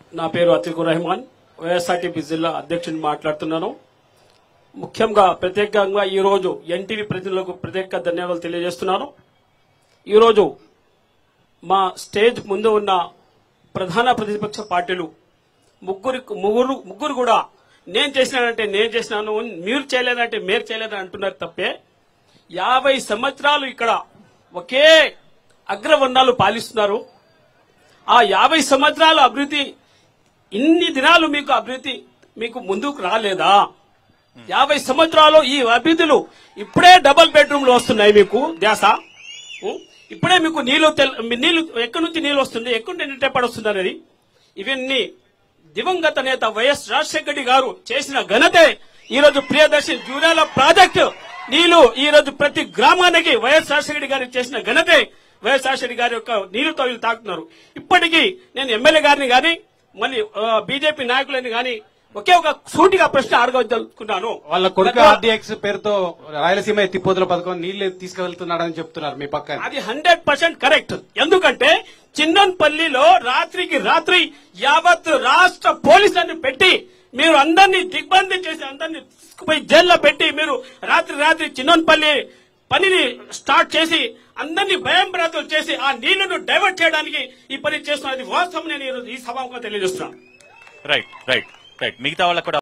నా పేరు అతికు రెహమాన్ వైఎస్ఆర్టీపీ జిల్లా అధ్యక్షుడిని మాట్లాడుతున్నాను ముఖ్యంగా ప్రత్యేకంగా ఈ రోజు ఎన్టీవీ ప్రతినిధులకు ప్రత్యేక ధన్యవాదాలు తెలియజేస్తున్నాను ఈరోజు మా స్టేజ్ ముందు ఉన్న ప్రధాన ప్రతిపక్ష పార్టీలు ముగ్గురు ముగ్గురు ముగ్గురు కూడా నేను చేసినానంటే నేను చేసినాను మీరు చేయలేదంటే మీరు చేయలేదని అంటున్నారు తప్పే యాభై సంవత్సరాలు ఇక్కడ ఒకే అగ్రవర్ణాలు పాలిస్తున్నారు ఆ యాభై సంవత్సరాల అభివృద్ధి ఇన్ని దినాలు మీకు అభివృద్ధి మీకు ముందుకు రాలేదా యాభై సంవత్సరాలు ఈ అభివృద్ధులు ఇప్పుడే డబుల్ బెడ్రూమ్లు వస్తున్నాయి మీకు ధ్యాస ఉం? ఇప్పుడే మీకు నీళ్లు తెల్- మీ నీళ్లు ఎక్కడి నుంచి నీళ్లు వస్తుంది ఎక్కడి నుంచి నీటి వస్తుంది అనేది ఇవన్నీ దివంగత నేత వైఎస్ రాజశేఖర రెడ్డి గారు చేసిన ఘనతే ఈ రోజు ప్రియదర్శి జూరాల ప్రాజెక్టు నీళ్లు ఈ రోజు ప్రతి గ్రామానికి వైఎస్ రాజశేఖర రెడ్డి గారికి చేసిన ఘనతే వైఎస్ రాజశేఖర రెడ్డి గారి యొక్క నీళ్లతో వీళ్ళు తాకుతున్నారు ఇప్పటికీ నేను ఎమ్మెల్యే గారిని గాని మళ్ళీ బీజేపీ నాయకులని గాని ఒకే ఒక సూటిగా ప్రశ్న అడగదలుచుకున్నాను వాళ్ళ కొడుకు గత- ఆర్డీఎక్స్ పేరుతో రాయలసీమ ఎత్తిపోతుల పథకం నీళ్లు తీసుకువెళ్తున్నాడని చెప్తున్నారు మీ పక్కన అది హండ్రెడ్ పర్సెంట్ కరెక్ట్ ఎందుకంటే చిన్నపల్లిలో రాత్రికి రాత్రి యావత్ రాష్ట్ర పోలీసులను పెట్టి మీరు అందరినీ దిగ్బంధం చేసి అందరినీ తీసుకుపోయి జైల్లో పెట్టి మీరు రాత్రి రాత్రి చిన్నపల్లి పనిని స్టార్ట్ చేసి అందరినీ భయం భ్రాంతులు చేసి ఆ నీళ్లను డైవర్ట్ చేయడానికి ఈ పని చేస్తున్నది వాస్తవం నేను ఈరోజు ఈ సభాముఖం తెలియజేస్తున్నాను రైట్ రైట్ రైట్ మిగతా వాళ్ళకు కూడా